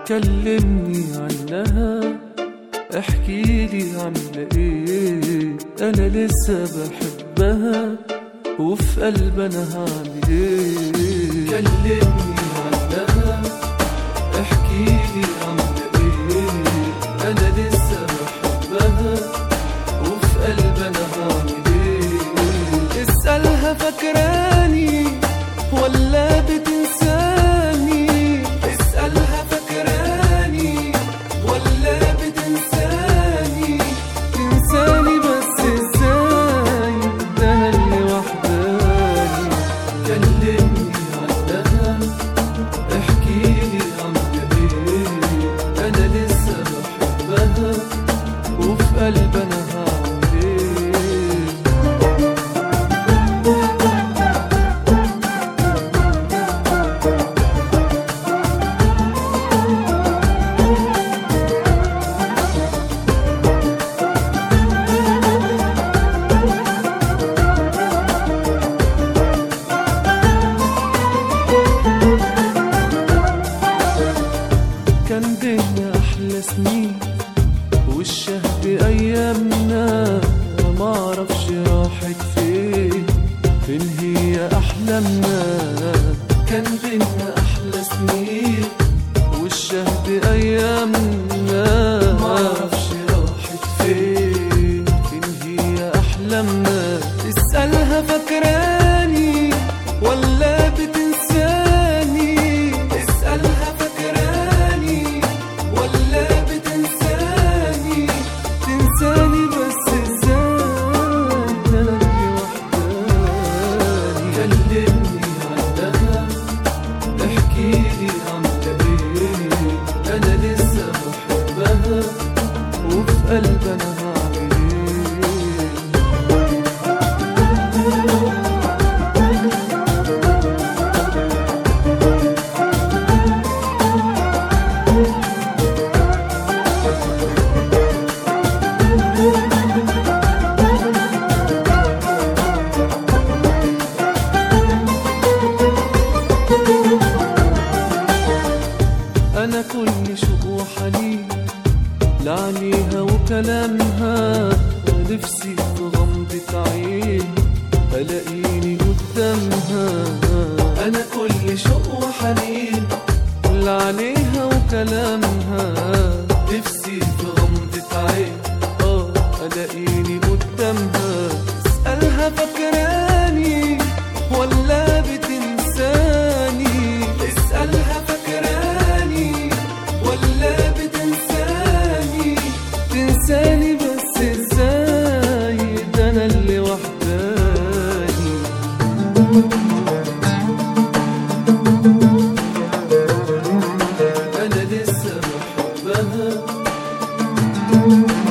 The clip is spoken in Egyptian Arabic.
كلمني عنها احكي لي عاملة ايه انا لسه بحبها وفي قلب انا هعمل ايه كلمني عنها احكي لي عاملة ايه انا لسه بحبها وفي قلب انا هعمل ايه اسألها فاكراني ولا بتنساني اسألها فاكراني ولا بتنساني تنساني بس ازاي ده أنا اللي وحداني كلمني عنها احكي لي عاملة ايه انا لسه بحبها وفي قلب انا هعمل ايه كان بينا احلى سنين والشهد ايامنا معرفش راحت فين فين هي احلامنا كان بينا احلى سنين والشهد ايامنا معرفش راحت فين فين هي احلامنا اسالها فاكراني ولا بتنساني اسالها فاكراني ولا بتنساني تنساني بس ازاي ده انا اللي وحداني كلمني عنها احكي لي عامله ايه انا لسه بحبها وفي قلب انا هعمل ايه انا كل شوق وحنين لعنيها وكلامها نفسي في غمضة عين الاقيني قدامها انا كل شوق وحنين لعنيها وكلامها نفسي في غمضة عين اه الاقيني قدامها اسالها فاكراني ولا بتنساني اسالها فاكراني ولا بتنساني تنساني بس ازاي ده انا اللي وحداني انا لسه بحبها